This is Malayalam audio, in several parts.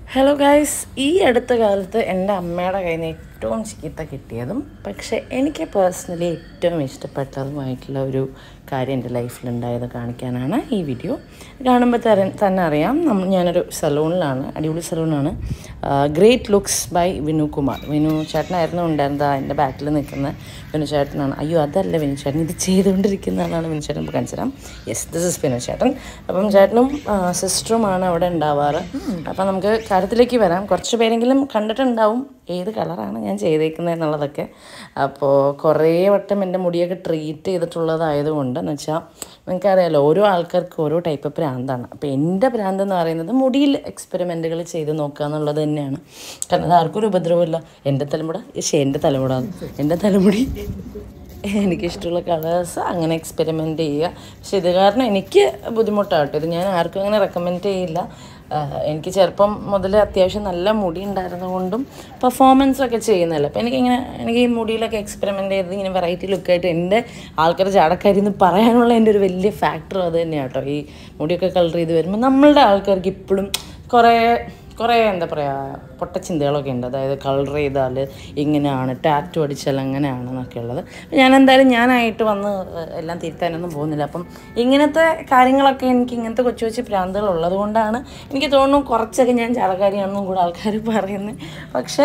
ഹലോ ഗായ്സ് ഈ അടുത്ത കാലത്ത് എൻ്റെ അമ്മയുടെ കയ്യിൽ നിന്ന് ഏറ്റവും ചീത്ത കിട്ടിയതും പക്ഷേ എനിക്ക് പേഴ്സണലി ഏറ്റവും ഇഷ്ടപ്പെട്ടതുമായിട്ടുള്ള ഒരു കാര്യം എൻ്റെ ലൈഫിലുണ്ടായത് കാണിക്കാനാണ് ഈ വീഡിയോ കാണുമ്പോൾ തര തന്നെ അറിയാം നമ്മൾ ഞാനൊരു സലൂണിലാണ് അടിപൊളി സലൂണാണ് great looks by Vinu Kumar Vinu ചേട്ടനായിരുന്നു ഉണ്ടായിരുന്നത് ആ എൻ്റെ ബാക്കിൽ നിൽക്കുന്ന വിനു ചേട്ടനാണ് അയ്യോ അതല്ല വിനു ചേട്ടൻ ഇത് ചെയ്തുകൊണ്ടിരിക്കുന്നതാണ് വിനു ചേട്ടൻ ഇപ്പോൾ കാണിച്ചു തരാം യെസ് ദിസ് ഇസ് വിനു ചേട്ടൻ അപ്പം ചേട്ടനും സിസ്റ്ററുമാണ് അവിടെ ഉണ്ടാവാറ് അപ്പം നമുക്ക് കാര്യത്തിലേക്ക് വരാം കുറച്ച് പേരെങ്കിലും കണ്ടിട്ടുണ്ടാവും ഏത് കളറാണ് ഞാൻ ചെയ്തേക്കുന്നത് എന്നുള്ളതൊക്കെ അപ്പോൾ കുറേ വട്ടം എൻ്റെ മുടിയൊക്കെ ട്രീറ്റ് ചെയ്തിട്ടുള്ളതായതുകൊണ്ട് എന്ന് വെച്ചാൽ നിങ്ങൾക്കറിയാലോ ഓരോ ആൾക്കാർക്ക് ഓരോ ടൈപ്പ് ഭ്രാന്താണ് അപ്പോൾ എൻ്റെ ഭ്രാന്ത് എന്ന് പറയുന്നത് മുടിയിൽ എക്സ്പെരിമെൻറ്റുകൾ ചെയ്ത് നോക്കുക എന്നുള്ളത് തന്നെയാണ് കാരണം അത് ആർക്കും ഒരു ഉപദ്രവമില്ല എൻ്റെ തലമുട ശേ എൻ്റെ തലമുട എൻ്റെ തലമുടി എനിക്കിഷ്ടമുള്ള കളേഴ്സ് അങ്ങനെ എക്സ്പെരിമെൻ്റ് ചെയ്യുക പക്ഷെ ഇത് കാരണം എനിക്ക് ബുദ്ധിമുട്ടാട്ടോ ഇത് ഞാൻ ആർക്കും അങ്ങനെ റെക്കമെൻഡ് ചെയ്യില്ല ആഹ് എനിക്ക് ചെറുപ്പം മുതൽ അത്യാവശ്യം നല്ല മുടി ഉണ്ടായിരുന്നതുകൊണ്ടും പെർഫോമൻസ് ഒക്കെ ചെയ്യുന്നതല്ല അപ്പോൾ എനിക്കിങ്ങനെ എനിക്ക് ഈ മുടിയിലൊക്കെ എക്സ്പെരിമെൻ്റ് ചെയ്ത് ഇങ്ങനെ വെറൈറ്റി ലുക്കായിട്ട് എൻ്റെ ആൾക്കാർ ചാടക്കാരി എന്ന് പറയാനുള്ള എൻ്റെ ഒരു വലിയ ഫാക്ടർ അത് തന്നെയാണ് കേട്ടോ ഈ മുടിയൊക്കെ കളർ ചെയ്ത് വരുമ്പോൾ നമ്മളുടെ ആൾക്കാർക്ക് ഇപ്പോഴും കുറേ കുറേ എന്താ പറയുക പൊട്ടച്ചിന്തകളൊക്കെ ഉണ്ട് അതായത് കളർ ചെയ്താൽ ഇങ്ങനെയാണ് ടാറ്റു അടിച്ചാൽ അങ്ങനെയാണ് എന്നൊക്കെ ഉള്ളത് അപ്പം ഞാൻ എന്തായാലും ഞാനായിട്ട് വന്ന് എല്ലാം തിരുത്താനൊന്നും പോകുന്നില്ല അപ്പം ഇങ്ങനത്തെ കാര്യങ്ങളൊക്കെ എനിക്ക് ഇങ്ങനത്തെ കൊച്ചു കൊച്ചു ഭ്രാന്തുകൾ ഉള്ളത് കൊണ്ടാണ് എനിക്ക് തോന്നുന്നു കുറച്ചൊക്കെ ഞാൻ ചാടക്കാരിയാണെന്നും കൂടെ ആൾക്കാർ പറയുന്നത് പക്ഷേ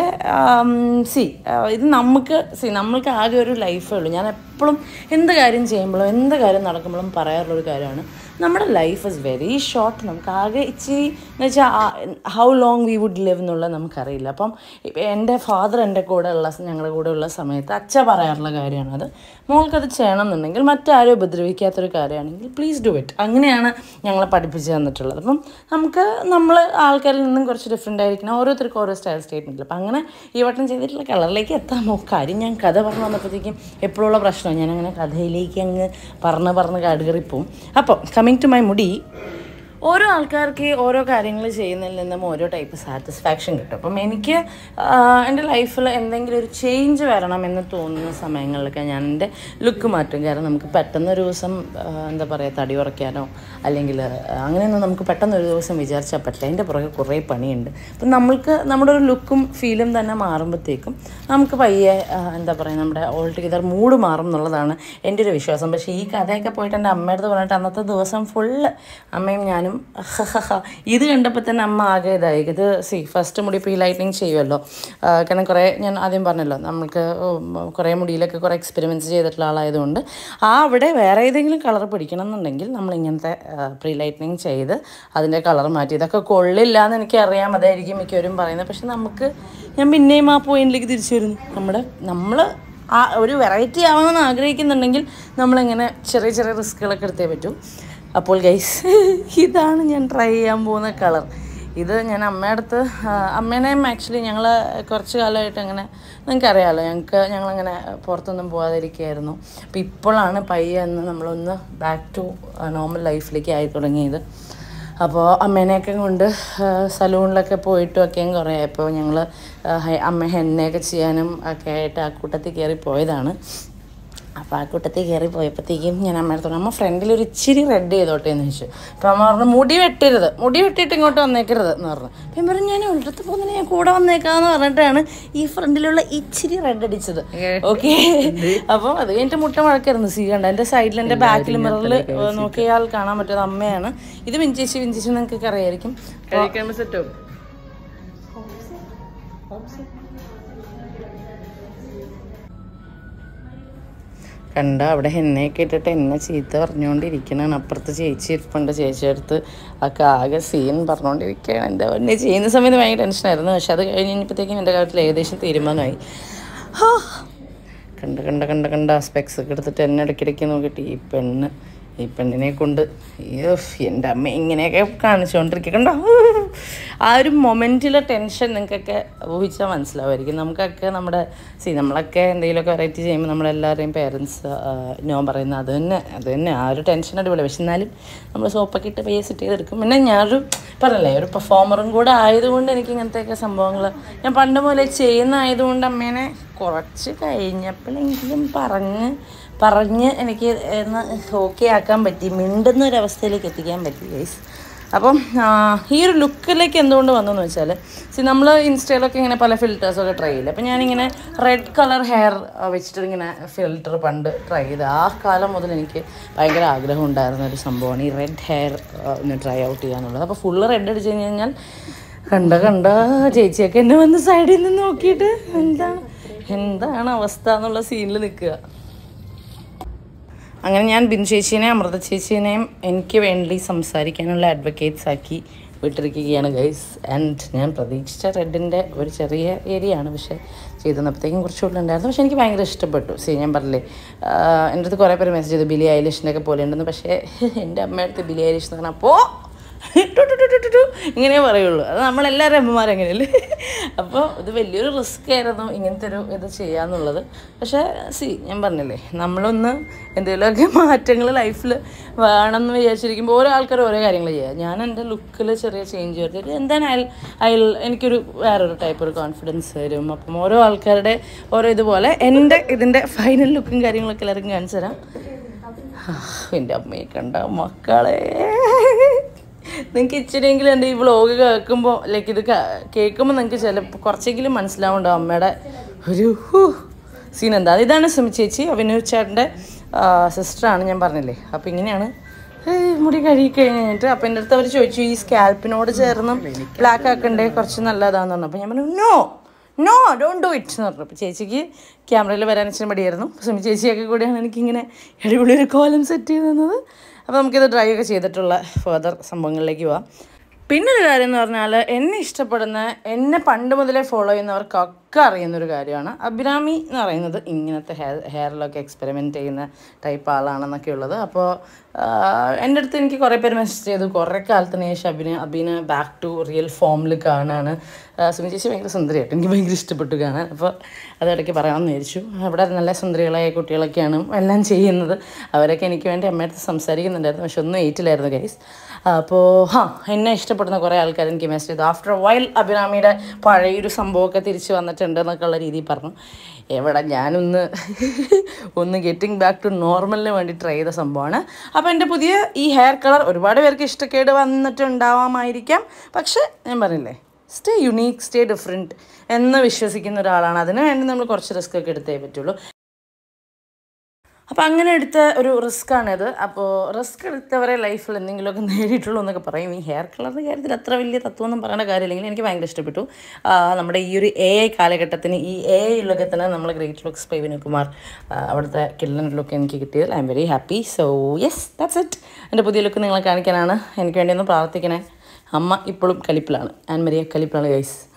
സി ഇത് നമുക്ക് സി നമ്മൾക്ക് ആകെ ഒരു ലൈഫേ ഉള്ളൂ ഞാൻ എപ്പോഴും എന്ത് കാര്യം ചെയ്യുമ്പോഴും എന്ത് കാര്യം നടക്കുമ്പോഴും പറയാറുള്ളൊരു കാര്യമാണ് നമ്മുടെ ലൈഫ് ഇസ് വെരി ഷോർട്ട് നമുക്ക് ആകെ ഇച്ചിരി എന്ന് വെച്ചാൽ how long we would live എന്നുള്ളത് നമുക്കറിയില്ല അപ്പം ഇപ്പം എൻ്റെ ഫാദർ എൻ്റെ കൂടെ ഉള്ള ഞങ്ങളുടെ കൂടെ ഉള്ള സമയത്ത് അച്ഛ പറയാറുള്ള കാര്യമാണത് മോൾക്കത് ചെയ്യണം എന്നുണ്ടെങ്കിൽ മറ്റാരും ഉപദ്രവിക്കാത്തൊരു കാര്യമാണെങ്കിൽ പ്ലീസ് ഡു ഇറ്റ് അങ്ങനെയാണ് ഞങ്ങളെ പഠിപ്പിച്ച് തന്നിട്ടുള്ളത് അപ്പം നമുക്ക് നമ്മൾ ആൾക്കാരിൽ നിന്നും കുറച്ച് ഡിഫറെൻ്റ് ആയിരിക്കണം ഓരോരുത്തർക്കും ഓരോ സ്റ്റൈൽ സ്റ്റേറ്റ്മെൻറ്റിൽ അപ്പം അങ്ങനെ ഈ വട്ടം ചെയ്തിട്ടുള്ള കളറിലേക്ക് എത്താമോ കാര്യം ഞാൻ കഥ പറഞ്ഞു വന്നപ്പോഴത്തേക്കും എപ്പോഴുള്ള പ്രശ്നമാണ് ഞാൻ അങ്ങനെ കഥയിലേക്ക് അങ്ങ് പറഞ്ഞ് പറഞ്ഞ് കാടുകയറിപ്പോവും അപ്പോൾ കമ്മിങ് ടു മൈ മുടി ഓരോ ആൾക്കാർക്ക് ഓരോ കാര്യങ്ങൾ ചെയ്യുന്നതിൽ നിന്നും ഓരോ ടൈപ്പ് സാറ്റിസ്ഫാക്ഷൻ കിട്ടും അപ്പം എനിക്ക് എൻ്റെ ലൈഫിൽ എന്തെങ്കിലും ഒരു ചേഞ്ച് വരണം എന്ന് തോന്നുന്ന സമയങ്ങളിലൊക്കെ ഞാൻ എൻ്റെ ലുക്ക് മാറ്റും കാരണം നമുക്ക് പെട്ടെന്ന് ഒരു ദിവസം ആ, എന്താ പറയുക തടി കുറയ്ക്കാനോ അല്ലെങ്കിൽ അങ്ങനെയൊന്നും നമുക്ക് പെട്ടെന്ന് ഒരു ദിവസം വിചാരിച്ചാൽ പറ്റില്ല അതിൻ്റെ പുറകെ കുറേ പണിയുണ്ട് അപ്പം നമ്മൾക്ക് നമ്മുടെ ഒരു ലുക്കും ഫീലും തന്നെ മാറുമ്പോഴത്തേക്കും നമുക്ക് പയ്യെ ആ, എന്താ പറയുക നമ്മുടെ ഓൾ ടുഗെദർ മൂഡ് മാറും എന്നുള്ളതാണ് എൻ്റെ ഒരു വിശ്വാസം പക്ഷേ ഈ കഥയൊക്കെ പോയിട്ട് എൻ്റെ അമ്മയുടെ പറഞ്ഞിട്ട് അന്നത്തെ ദിവസം ഫുള്ള് അമ്മയും ഞാനും ഇത് കണ്ടപ്പോൾ തന്നെ അമ്മ ആകെ ഇതായി ഇത് സി ഫസ്റ്റ് മുടി ഇപ്പോൾ ഈ ലൈറ്റിനിങ് ചെയ്യുമല്ലോ ആ, കാരണം കുറേ ഞാൻ ആദ്യം പറഞ്ഞല്ലോ നമുക്ക് ഉം, കുറേ മുടിയിലൊക്കെ കുറേ എക്സ്പെരിമെൻറ്റ്സ് ചെയ്തിട്ടുള്ള ആളായതുകൊണ്ട് ആ അവിടെ വേറെ ഏതെങ്കിലും കളർ പിടിക്കണം എന്നുണ്ടെങ്കിൽ നമ്മൾ ഇങ്ങനത്തെ പ്രീ ലൈറ്റനിങ് ചെയ്ത് അതിൻ്റെ കളർ മാറ്റി ഇതൊക്കെ കൊള്ളില്ല എന്ന് എനിക്കറിയാം അതായിരിക്കും മിക്കവരും പറയുന്നത് പക്ഷെ നമുക്ക് ഞാൻ പിന്നെയും ആ പോയിന്റിലേക്ക് തിരിച്ചു വരുന്നു നമ്മുടെ നമ്മൾ ആ ഒരു വെറൈറ്റി ആവണമെന്ന് ആഗ്രഹിക്കുന്നുണ്ടെങ്കിൽ നമ്മളിങ്ങനെ ചെറിയ ചെറിയ റിസ്ക്കുകളൊക്കെ എടുത്തേ പറ്റൂ അപ്പോൾ ഗൈസ് ഇതാണ് ഞാൻ ട്രൈ ചെയ്യാൻ പോകുന്ന കളർ ഇത് ഞാൻ അമ്മയുടെ അടുത്ത് ആ, അമ്മേനെയും ആക്ച്വലി ഞങ്ങൾ കുറച്ച് കാലമായിട്ട് അങ്ങനെ നിങ്ങൾക്കറിയാമല്ലോ ഞങ്ങൾക്ക് ഞങ്ങളങ്ങനെ പുറത്തൊന്നും പോകാതിരിക്കുകയായിരുന്നു അപ്പോൾ ഇപ്പോഴാണ് പയ്യെ എന്ന് നമ്മളൊന്ന് ബാക്ക് ടു നോർമൽ ലൈഫിലേക്ക് ആയി തുടങ്ങിയത് അപ്പോൾ അമ്മേനെയൊക്കെ കൊണ്ട് സലൂണിലൊക്കെ പോയിട്ടും ഒക്കെയും കുറേ അപ്പോൾ ഞങ്ങൾ അമ്മ ഹെന്നയൊക്കെ ചെയ്യാനും ഒക്കെ ആയിട്ട് ആ കൂട്ടത്തിൽ കയറി പോയതാണ് അപ്പോൾ ആ കൂട്ടത്തിൽ കയറി പോയപ്പോഴത്തേക്കും ഞാൻ അമ്മയുടെ അടുത്ത് പറഞ്ഞു, അമ്മ ഫ്രണ്ടിൽ ഒരു ഇച്ചിരി റെഡ് ചെയ്തോട്ടെ എന്ന് ചോദിച്ചു അപ്പോൾ അമ്മ പറഞ്ഞു മുടി വെട്ടരുത് മുടി വെട്ടിയിട്ട് ഇങ്ങോട്ട് വന്നേക്കരുത് എന്ന് പറഞ്ഞു അപ്പം ഞാൻ പറഞ്ഞു ഞാൻ ഒരിടത്ത് പോകുന്നതിന് ഞാൻ കൂടെ വന്നേക്കാന്ന് പറഞ്ഞിട്ടാണ് ഈ ഫ്രണ്ടിലുള്ള ഇച്ചിരി റെഡ് അടിച്ചത് ഓക്കെ അപ്പം അത് കഴിഞ്ഞിട്ട് മുട്ട മഴക്കായിരുന്നു സീ കണ്ട എൻ്റെ സൈഡിൽ എൻ്റെ ബാക്കിൽ മിററിൽ നോക്കിയാൽ കാണാൻ പറ്റുന്നത് അമ്മയാണ് ഇത് വിഞ്ചേച്ചി വിഞ്ചേച്ചി നിങ്ങൾക്ക് അറിയായിരിക്കും കഴിക്കുമ്പോൾ സെറ്റും കണ്ട അവിടെ എണ്ണയൊക്കെ ഇട്ടിട്ട് എന്നെ ചീത്ത പറഞ്ഞുകൊണ്ടിരിക്കണാണ് അപ്പുറത്ത് ചേച്ചി ഇരിപ്പുണ്ട് ചേച്ചി അടുത്ത് ഒക്കെ ആകെ സീൻ പറഞ്ഞുകൊണ്ടിരിക്കുകയാണ് എൻ്റെ എന്നെ ചെയ്യുന്ന സമയത്ത് ഭയങ്കര ടെൻഷനായിരുന്നു പക്ഷെ അത് കഴിഞ്ഞ് കഴിഞ്ഞപ്പോഴത്തേക്കും എൻ്റെ കാര്യത്തിൽ ഏകദേശം തീരുമാനമായി ഹാ. കണ്ട കണ്ട കണ്ട കണ്ട സ്പെക്സ് ഒക്കെ എടുത്തിട്ട് എന്നെ ഇടയ്ക്കിടയ്ക്ക് നോക്കിയിട്ട് ഈ പെണ്ണ് ഈ പെണ്ണിനെ കൊണ്ട് അയ്യോ എൻ്റെ അമ്മ ഇങ്ങനെയൊക്കെ കാണിച്ചുകൊണ്ടിരിക്കുക കണ്ടോ ആ ഒരു മൊമെൻറ്റിലെ ടെൻഷൻ നിങ്ങൾക്കൊക്കെ ഊഹിച്ചാൽ മനസ്സിലാവുമായിരിക്കും നമുക്കൊക്കെ നമ്മുടെ സി നമ്മളൊക്കെ എന്തെങ്കിലുമൊക്കെ വെറൈറ്റി ചെയ്യുമ്പോൾ നമ്മളെല്ലാവരെയും പേരൻസ് നോ പറയുന്ന അത് തന്നെ അത് തന്നെ ആ ഒരു ടെൻഷൻ അടിപൊളി പക്ഷെ എന്നാലും നമ്മൾ സോപ്പൊക്കെ ഇട്ട് പയ്യെ സെറ്റ് ചെയ്തെടുക്കും പിന്നെ ഞാനൊരു പറഞ്ഞല്ലേ ഒരു പെർഫോമറും കൂടെ ആയതുകൊണ്ട് എനിക്ക് ഇങ്ങനത്തെയൊക്കെ സംഭവങ്ങൾ ഞാൻ പണ്ട് മുതലേ ചെയ്യുന്ന ആയതുകൊണ്ട് അമ്മേനെ കുറച്ച് കഴിഞ്ഞപ്പോഴെങ്കിലും പറഞ്ഞ് പറഞ്ഞ് എനിക്ക് ഒന്ന് ഓക്കെ ആക്കാൻ പറ്റി മിണ്ടുന്ന ഒരവസ്ഥയിലേക്ക് എത്തിക്കാൻ പറ്റി ഗൈസ് അപ്പം ആ, ഈ ഒരു ലുക്കിലേക്ക് എന്തുകൊണ്ട് വന്നെന്ന് വെച്ചാൽ സി നമ്മൾ ഇൻസ്റ്റയിലൊക്കെ ഇങ്ങനെ പല ഫിൽറ്റേഴ്സൊക്കെ ട്രൈ ചെയ്യില്ല അപ്പം ഞാനിങ്ങനെ റെഡ് കളർ ഹെയർ വെച്ചിട്ട് ഇങ്ങനെ ഫിൽറ്റർ പണ്ട് ട്രൈ ചെയ്ത് ആ കാലം മുതൽ എനിക്ക് ഭയങ്കര ആഗ്രഹം ഉണ്ടായിരുന്ന ഒരു സംഭവമാണ് ഈ റെഡ് ഹെയർ ഒന്ന് ട്രൈ ഔട്ട് ചെയ്യാന്നുള്ളത് അപ്പോൾ ഫുള്ള് റെഡ് അടിച്ച് കഴിഞ്ഞ് കഴിഞ്ഞാൽ കണ്ട കണ്ട ചേച്ചിയൊക്കെ എന്നെ വന്ന് സൈഡിൽ നിന്ന് നോക്കിയിട്ട് എന്താണ് എന്താണ് അവസ്ഥ എന്നുള്ള സീനിൽ നിൽക്കുക അങ്ങനെ ഞാൻ ബിന്ദു ചേച്ചീനെയും അമൃത ചേച്ചീനെയും എനിക്ക് വേണ്ടി സംസാരിക്കാനുള്ള അഡ്വക്കേറ്റ്സ് ആക്കി വിട്ടിരിക്കുകയാണ് ഗൈസ് ആൻഡ് ഞാൻ പ്രതീക്ഷിച്ച റെഡിൻ്റെ ഒരു ചെറിയ ഏരിയ ആണ് പക്ഷേ ചെയ്തു തന്നപ്പോഴത്തേക്കും കുറച്ചുകൂടെ ഉണ്ടായിരുന്നു പക്ഷേ എനിക്ക് ഭയങ്കര ഇഷ്ടപ്പെട്ടു സി ഞാൻ പറഞ്ഞില്ലേ ആഹ് എൻ്റെ അടുത്ത് കുറേ പേര് മെസ്സേജ് ചെയ്തു ബിലി ഐലിഷിൻ്റെ ഒക്കെ പോലെ ഉണ്ടെന്ന് പക്ഷേ എൻ്റെ അമ്മയടുത്ത് ബിലി ഐലിഷ് എന്ന് പറഞ്ഞാൽ അപ്പോൾ ടു ടു ടു ടു ടു ടു ഇങ്ങനെ പറയുള്ളൂ അത് നമ്മളെല്ലാവരും അമ്മമാരും അങ്ങനെയല്ലേ അപ്പോൾ ഇത് വലിയൊരു റിസ്ക് ആയിരുന്നു ഇങ്ങനത്തെ ഒരു ഇത് ചെയ്യാന്നുള്ളത് പക്ഷേ സി ഞാൻ പറഞ്ഞില്ലേ നമ്മളൊന്ന് എന്തെങ്കിലുമൊക്കെ മാറ്റങ്ങൾ ലൈഫിൽ വേണമെന്ന് വിചാരിച്ചിരിക്കുമ്പോൾ ഓരോ ആൾക്കാർ ഓരോ കാര്യങ്ങൾ ചെയ്യുക ഞാൻ എൻ്റെ ലുക്കിൽ ചെറിയ ചേഞ്ച് വരുത്തിയിട്ട് എന്തായാലും അയൽ അയൽ എനിക്കൊരു വേറൊരു ടൈപ്പ് ഒരു കോൺഫിഡൻസ് വരും അപ്പം ഓരോ ആൾക്കാരുടെ ഓരോ ഇതുപോലെ എൻ്റെ ഇതിൻ്റെ ഫൈനൽ ലുക്കും കാര്യങ്ങളൊക്കെ എല്ലാവർക്കും കാണിച്ചു തരാം എൻ്റെ അമ്മയെ കണ്ട മക്കളെ നിങ്ങൾക്ക് ഇച്ചിരിയെങ്കിലും എൻ്റെ ഈ വ്ളോഗ് കേൾക്കുമ്പോൾ ലൈക്ക് ഇത് കേൾക്കുമ്പോൾ നിങ്ങൾക്ക് ചിലപ്പോൾ കുറച്ചെങ്കിലും മനസ്സിലാവുണ്ടാവും അമ്മയുടെ ഒരു സീൻ എന്താ ഇതാണ് സുമി ചേച്ചി അഭിനവ് ചേട്ടൻ്റെ സിസ്റ്ററാണ് ഞാൻ പറഞ്ഞില്ലേ അപ്പോൾ ഇങ്ങനെയാണ് ഏയ് മുടി കഴുകി കഴിഞ്ഞിട്ട് അപ്പം എൻ്റെ അടുത്ത് അവർ ചോദിച്ചു ഈ സ്കാൽപ്പിനോട് ചേർന്ന് ബ്ലാക്ക് ആക്കണ്ടേ കുറച്ച് നല്ലതാന്ന് പറഞ്ഞു അപ്പോൾ ഞാൻ പറഞ്ഞു no no don't do it എന്ന് പറഞ്ഞു അപ്പോൾ ചേച്ചിക്ക് ക്യാമറയിൽ വരാൻ ഇച്ചിരി മടിയായിരുന്നു സുമി ചേച്ചിയൊക്കെ കൂടിയാണ് എനിക്കിങ്ങനെ അടിപൊളി ഒരു കോലം സെറ്റ് ചെയ്ത് തന്നത് അപ്പോൾ നമുക്കിത് ഡ്രൈ ഒക്കെ ചെയ്തിട്ടുള്ള ഫർദർ സംഭവങ്ങളിലേക്ക് പോവാം പിന്നെ ഒരു കാര്യം എന്ന് പറഞ്ഞാൽ എന്നെ ഇഷ്ടപ്പെടുന്ന എന്നെ പണ്ട് മുതലേ ഫോളോ ചെയ്യുന്നവർക്കൊക്കെ അറിയുന്നൊരു കാര്യമാണ് അഭിരാമി എന്ന് പറയുന്നത് ഇങ്ങനത്തെ ഹെയർ ഹെയറിലൊക്കെ എക്സ്പെരിമെൻറ്റ് ചെയ്യുന്ന ടൈപ്പ് ആളാണെന്നൊക്കെ ഉള്ളത് അപ്പോൾ എൻ്റെ അടുത്ത് എനിക്ക് കുറേ പേര് മെസ്സേജ് ചെയ്തു കുറേ കാലത്തിന് ശേഷം അഭിന അഭിന ബാക്ക് ടു റിയൽ ഫോമിൽ കാണാണ് സുമി ചേച്ചി ഭയങ്കര സുന്ദരിയായിട്ട് എനിക്ക് ഭയങ്കര ഇഷ്ടപ്പെട്ടു കാണാൻ അപ്പോൾ അത് ഇടയ്ക്ക് പറയാമെന്ന് വിചാരിച്ചു അവിടെ നല്ല സുന്ദരികളായ കുട്ടികളൊക്കെയാണ് എല്ലാം ചെയ്യുന്നത് അവരൊക്കെ എനിക്ക് വേണ്ടി അമ്മയടുത്ത് സംസാരിക്കുന്നുണ്ടായിരുന്നു പക്ഷെ ഒന്നും ഏറ്റില്ലായിരുന്നു ഗൈസ് അപ്പോൾ ഹാ എന്നെ ഇഷ്ടപ്പെടുന്ന കുറേ ആൾക്കാർ എനിക്ക് മെസ്സേജ് ചെയ്തു ആഫ്റ്റർ വൈൽ അഭിരാമിയുടെ പഴയൊരു സംഭവമൊക്കെ തിരിച്ച് വന്നിട്ടുണ്ട് എന്നൊക്കെ ഉള്ള രീതിയിൽ പറഞ്ഞു എവിടെ ഞാനൊന്ന് ഒന്ന് ഗെറ്റിംഗ് ബാക്ക് ടു നോർമലിന് വേണ്ടി ട്രൈ ചെയ്ത സംഭവമാണ് അപ്പോൾ എൻ്റെ പുതിയ ഈ ഹെയർ കളർ ഒരുപാട് പേർക്ക് ഇഷ്ടക്കേട് വന്നിട്ടുണ്ടാവാമായിരിക്കാം പക്ഷേ ഞാൻ പറഞ്ഞില്ലേ സ്റ്റേ യുണീക്ക് സ്റ്റേ ഡിഫറെൻറ്റ് എന്ന് വിശ്വസിക്കുന്ന ഒരാളാണ് അതിന് വേണ്ടി നമ്മൾ കുറച്ച് റിസ്ക് ഒക്കെ എടുത്തേ പറ്റുള്ളൂ അപ്പോൾ അങ്ങനെ എടുത്ത ഒരു റിസ്ക് ആണിത് അപ്പോൾ റിസ്ക് എടുത്തവരെ ലൈഫിൽ എന്തെങ്കിലുമൊക്കെ നേടിയിട്ടുള്ളൂ എന്നൊക്കെ പറയും ഈ ഹെയർ കളറിൻ്റെ കാര്യത്തിൽ അത്ര വലിയ തത്വമൊന്നും പറയേണ്ട കാര്യമില്ലെങ്കിൽ എനിക്ക് ഭയങ്കര ഇഷ്ടപ്പെട്ടു ആ, നമ്മുടെ ഈ ഒരു എ ഐ കാലഘട്ടത്തിന് ഈ എ ഐ ലുക്കെ തന്നെ നമ്മൾ ഗ്രേറ്റ് ലുക്സ് പൈ വിനുകുമാർ ആ, അവിടുത്തെ കില്ലൻ ലുക്ക് എനിക്ക് കിട്ടിയത് I am very happy so yes that's it എൻ്റെ പുതിയ ലുക്ക് നിങ്ങളെ കാണിക്കാനാണ് എനിക്ക് വേണ്ടി ഒന്ന് പ്രാർത്ഥിക്കണേ അമ്മ ഇപ്പോഴും കലിപ്പിലാണ് ആൻ മരിയ കലിപ്പിലാണ് ഗൈസ്